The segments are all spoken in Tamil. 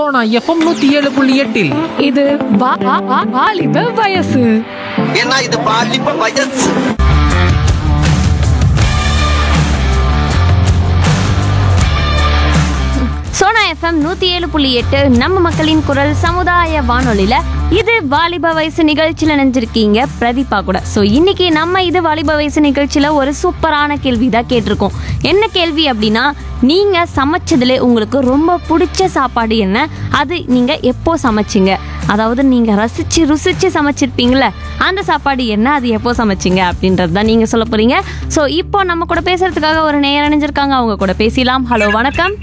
சோனா எஃப்எம் நூத்தி ஏழு புள்ளி எட்டில் இது வா- வா- வா- வாலிப வயசு ஏன்னா இது பாலிப்ப வயசு சோனா எஃப்எம் நூற்றி ஏழு புள்ளி எட்டு நம்ம மக்களின் குரல் சமுதாய வானொலியில் இது வாலிப வயசு நிகழ்ச்சியில் நினைஞ்சிருக்கீங்க பிரதீபா கூட ஸோ இன்னைக்கு நம்ம இது வாலிப வயசு நிகழ்ச்சியில் ஒரு சூப்பரான கேள்வி தான் கேட்டிருக்கோம் என்ன கேள்வி அப்படின்னா நீங்கள் சமைச்சதுல உங்களுக்கு ரொம்ப பிடிச்ச சாப்பாடு என்ன அது நீங்கள் எப்போ சமைச்சிங்க அதாவது நீங்கள் ரசித்து ருசித்து சமைச்சிருப்பீங்களே அந்த சாப்பாடு என்ன அது எப்போ சமைச்சிங்க அப்படின்றது தான் நீங்கள் சொல்ல போகிறீங்க ஸோ இப்போ நம்ம கூட பேசுறதுக்காக ஒரு நேரம் அணிஞ்சிருக்காங்க அவங்க கூட பேசலாம் ஹலோ வணக்கம்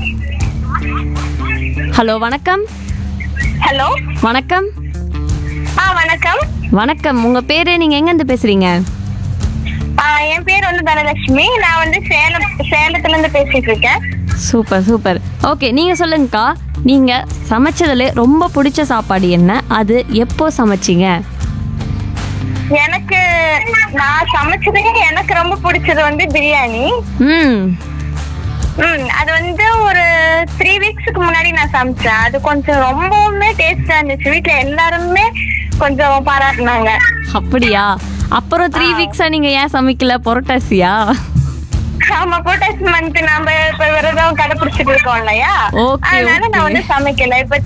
ஹலோ வணக்கம் ஹலோ வணக்கம் ஆ வணக்கம் வணக்கம் உங்க பேரு நீங்க எங்க இருந்து பேசுறீங்க ஆ, என் பேர் வந்து தனலட்சுமி நான் வந்து சேலம் சேலத்துல இருந்து பேசிட்டு இருக்கேன் சூப்பர் சூப்பர் ஓகே நீங்க சொல்லுங்கக்கா நீங்க சமைச்சதுல ரொம்ப பிடிச்ச சாப்பாடு என்ன அது எப்போ சமைச்சீங்க எனக்கு நான் சமைச்சதுக்கு எனக்கு ரொம்ப பிடிச்சது வந்து பிரியாணி ம் ம் அது வந்து ஒரு த்ரீ வீக்ஸ்க்கு முன்னாடி நான் சமைச்சேன் அது கொஞ்சம் ரொம்பவுமே டேஸ்டா இருந்துச்சு வீட்ல எல்லாருமே கொஞ்சம் பாராட்டினாங்க அப்படியா அப்புறம் த்ரீ வீக்ஸா நீங்க ஏன் சமைக்கல புரட்டாசியா ஆமா புரட்டாசி மந்த் நாம இப்ப விரதம் கடைபிடிச்சிட்டு இருக்கோம் இல்லையா Okay, அதனால நான் okay. வந்து சமைக்கல இப்ப